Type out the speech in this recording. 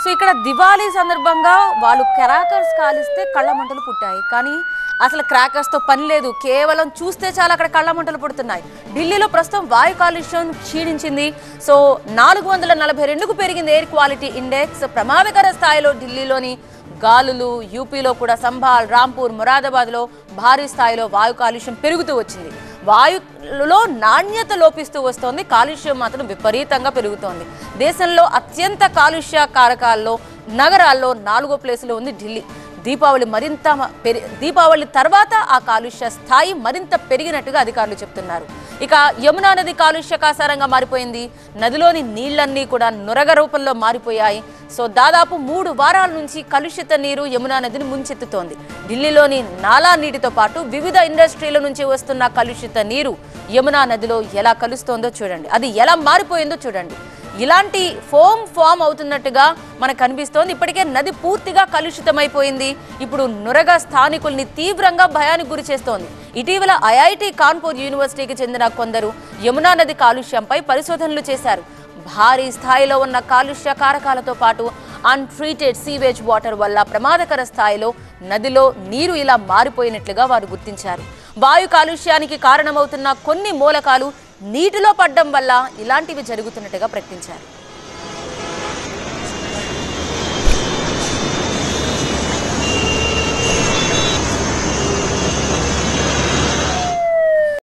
so ఇక్కడ దివాళీ సందర్భంగా వాళ్ళు క్రాకర్స్ కాలిస్తే కళ్ళ మంటలు పుట్టాయి కానీ అసలు క్రాకర్స్తో పని లేదు కేవలం చూస్తే చాలా అక్కడ కళ్ళ మంటలు పుడుతున్నాయి ఢిల్లీలో ప్రస్తుతం వాయు కాలుష్యం క్షీణించింది సో నాలుగు వందల నలభై రెండుకు పెరిగింది ఎయిర్ క్వాలిటీ ఇండెక్స్ ప్రమాదకర స్థాయిలో ఢిల్లీలోని గాలులు యూపీలో కూడా సంభాల్ రాంపూర్ మురాదాబాద్లో భారీ స్థాయిలో వాయు కాలుష్యం పెరుగుతూ వచ్చింది వాయులో నాణ్యత లోపిస్తూ వస్తోంది కాలుష్యం మాత్రం విపరీతంగా పెరుగుతోంది దేశంలో అత్యంత కాలుష్య కారకాల్లో నగరాల్లో నాలుగో ప్లేసులో ఉంది ఢిల్లీ దీపావళి మరింత మ- పెరి దీపావళి తర్వాత ఆ కాలుష్య స్థాయి మరింత పెరిగినట్టుగా అధికారులు చెప్తున్నారు ఇక యమునా నది కాలుష్య కాసారంగా మారిపోయింది నదిలోని నీళ్లన్నీ కూడా నురగ రూపంలో మారిపోయాయి సో దాదాపు మూడు వారాల నుంచి కలుషిత నీరు యమునా నదిని ముంచెత్తుతోంది ఢిల్లీలోని నాలా నీటితో పాటు వివిధ ఇండస్ట్రీల నుంచి వస్తున్న కలుషిత నీరు యమునా నదిలో ఎలా కలుస్తోందో చూడండి అది ఎలా మారిపోయిందో చూడండి ఇలాంటి ఫోమ్ ఫామ్ అవుతున్నట్టుగా మనకు కనిపిస్తోంది ఇప్పటికే నది పూర్తిగా కలుషితమైపోయింది ఇప్పుడు నురగ స్థానికుల్ని తీవ్రంగా భయానికి గురి చేస్తోంది ఇటీవల ఐఐటి కాన్పూర్ యూనివర్సిటీకి చెందిన కొందరు యమునా నది కాలుష్యంపై పరిశోధనలు చేశారు భారీ స్థాయిలో ఉన్న కాలుష్య కారకాలతో పాటు అన్ట్రీటెడ్ సీవేజ్ వాటర్ వల్ల ప్రమాదకర స్థాయిలో నదిలో నీరు ఇలా మారిపోయినట్లుగా వారు గుర్తించారు వాయు కాలుష్యానికి కారణమవుతున్న కొన్ని మూలకాలు నీటిలో పడ్డం వల్ల ఇలాంటివి జరుగుతున్నట్టుగా ప్రకటించారు